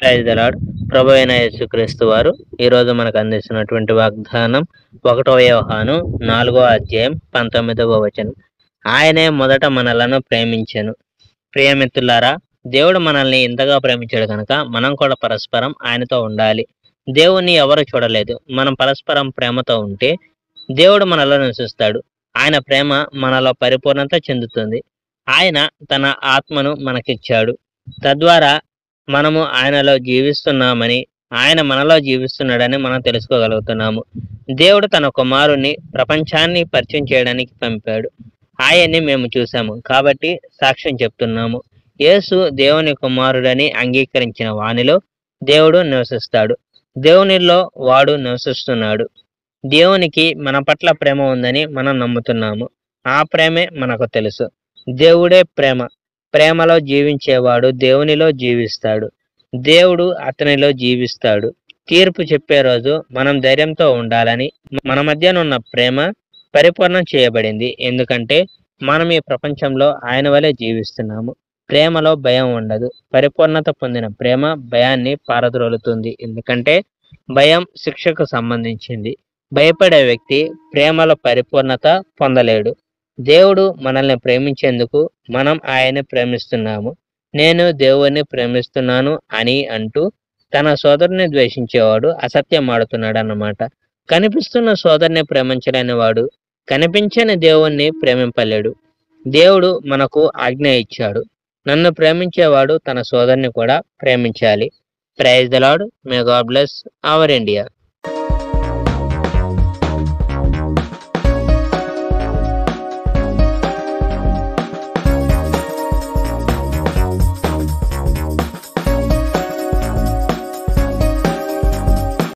praise the Lord ప్రభు అయిన యేసుక్రీస్తు వారు ఈ రోజు మనకు అందిస్తున్నటువంటి వాగ్దానం ఒకటో వ్యవహాను నాలుగో అధ్యాయం పంతొమ్మిదవ వచనం ఆయనే మొదట మనలను ప్రేమించెను ప్రియమిత్రులారా దేవుడు మనల్ని ఇంతగా ప్రేమించాడు కనుక మనం కూడా పరస్పరం ఆయనతో ఉండాలి దేవుణ్ణి ఎవరు చూడలేదు మనం పరస్పరం ప్రేమతో ఉంటే దేవుడు మనలో నివసిస్తాడు ఆయన ప్రేమ మనలో పరిపూర్ణత చెందుతుంది ఆయన తన ఆత్మను మనకిచ్చాడు తద్వారా మనము ఆయనలో జీవిస్తున్నామని ఆయన మనలో జీవిస్తున్నాడని మనం తెలుసుకోగలుగుతున్నాము దేవుడు తన కుమారుని ప్రపంచాన్ని పరిచయం చేయడానికి పంపాడు ఆయన్ని మేము చూసాము కాబట్టి సాక్ష్యం చెప్తున్నాము యేసు దేవుని కుమారుడని అంగీకరించిన వానిలో దేవుడు నివసిస్తాడు దేవునిలో వాడు నివసిస్తున్నాడు దేవునికి మన పట్ల ప్రేమ ఉందని మనం నమ్ముతున్నాము ఆ ప్రేమే మనకు తెలుసు దేవుడే ప్రేమ ప్రేమలో జీవించేవాడు దేవునిలో జీవిస్తాడు దేవుడు అతనిలో జీవిస్తాడు తీర్పు చెప్పే రోజు మనం ధైర్యంతో ఉండాలని మన మధ్యనున్న ప్రేమ పరిపూర్ణం చేయబడింది ఎందుకంటే మనం ఈ ప్రపంచంలో ఆయన వలె జీవిస్తున్నాము ప్రేమలో భయం ఉండదు పరిపూర్ణత పొందిన ప్రేమ భయాన్ని పారద్రోలుతుంది ఎందుకంటే భయం శిక్షకు సంబంధించింది భయపడే వ్యక్తి ప్రేమలో పరిపూర్ణత పొందలేడు దేవుడు మనల్ని ప్రేమించేందుకు మనం ఆయన్ని ప్రేమిస్తున్నాము నేను దేవుణ్ణి ప్రేమిస్తున్నాను అని అంటూ తన సోదరుని ద్వేషించేవాడు అసత్యం ఆడుతున్నాడు అన్నమాట కనిపిస్తున్న సోదరుని ప్రేమించలేని వాడు కనిపించని దేవుణ్ణి ప్రేమింపలేడు దేవుడు మనకు ఆజ్ఞ ఇచ్చాడు నన్ను ప్రేమించేవాడు తన సోదరుని కూడా ప్రేమించాలి praise the lord may God bless our India